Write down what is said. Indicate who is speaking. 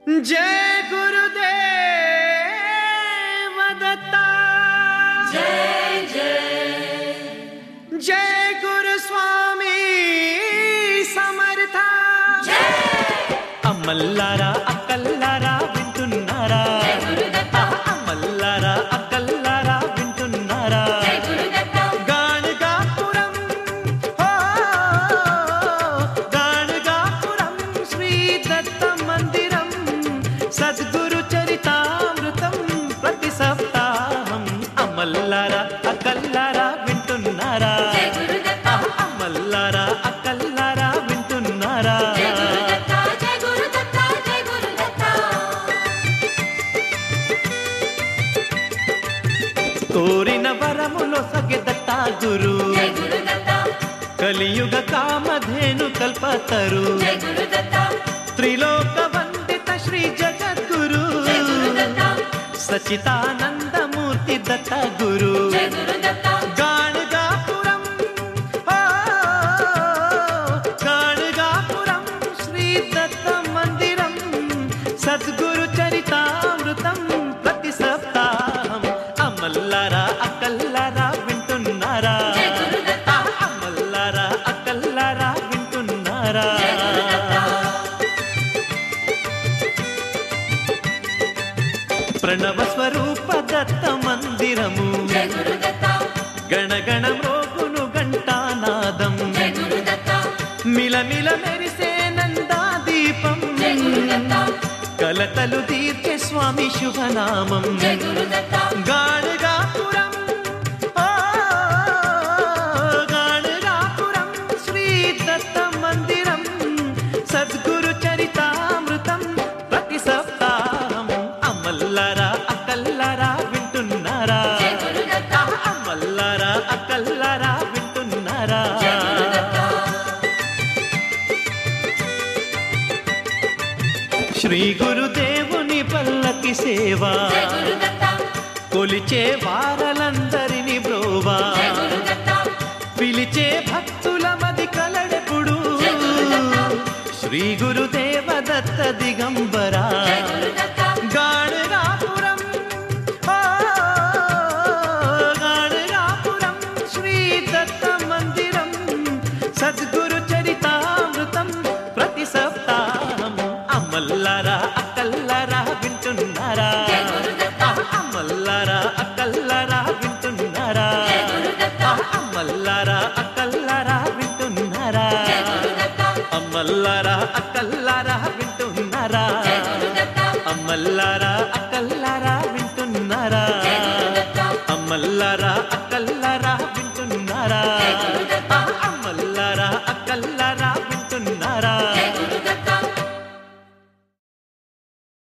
Speaker 1: जय गुरुदेव दत्ता जय जय जय गुरु स्वामी समर्था అమ్మల్లారా అక్కల్లారా వింటున్నారా అమ్మల్లారా అక్కల్లారా వింటున్నారా గాణగాపురం హో, గాణగాపురం శ్రీ దత్త మందిరం సద్గురు చరితామృతం ప్రతి సప్తాహం అమ్మల్లారా అక్కల్లారా వింటున్నారా అమ్మల్లారా అక్కల్లారా వింటున్నారా కోరిన వరములో సగెదత్తా గురు కలియుగ కామధేను కల్పతరు త్రిలోక వందిత శ్రీ జగద్గురు సచితానందమూర్తి దత్త గురు గాణగాపురం ఓ, గాణగాపురం శ్రీ దత్త మందిరం సద్గురు చరితామృతం ప్రతి సప్తాహం అమ్మల్లారా అక్కల్లారా వింటున్నారా అమ్మల్లారా అక్కల్లారా వింటున్నారా ప్రణవ స్వరూప దత్త మందిరము గణగణ మ్రోగును గంటానాదం మిలమిల మెరిసే నందా దీపం కలతలు తీర్చే స్వామి శుభనామం గాణగాపురం ఓ, గాణగాపురం శ్రీ దత్త మందిరం సద్గురు చరితామృతం ప్రతి సప్తాహం అమ్మల్లారా అక్కల్లారా వింటున్నారా అమ్మల్లారా అక్కల్లారా వింటున్నారా శ్రీ గురుదేవుని పల్లకి సేవా కొలిచే వారలందరిని బ్రోవా పిలిచే భక్తుల మది కలడెప్పుడు శ్రీ గురుదేవ దత్త దిగంబరా గాణగాపురం ఓ, గాణగాపురం శ్రీ దత్త మందిరం సద్గురు చరితామృతం ప్రతి సప్తాహం అమ్మల్లారా అక్కల్లారా వింటున్నారా అమ్మల్లారా అక్కల్లారా వింటున్నారా అమ్మల్లారా అక్కల్లారా వింటున్నారా అమ్మల్లారా అక్కల్లారా వింటున్నారా అమ్మల్లారా అక్కల్లారా వింటున్నారా అమ్మల్లారా అక్కల్లారా వింటున్నారా అమ్మల్లారా అక్కల్లారా వింటున్నారా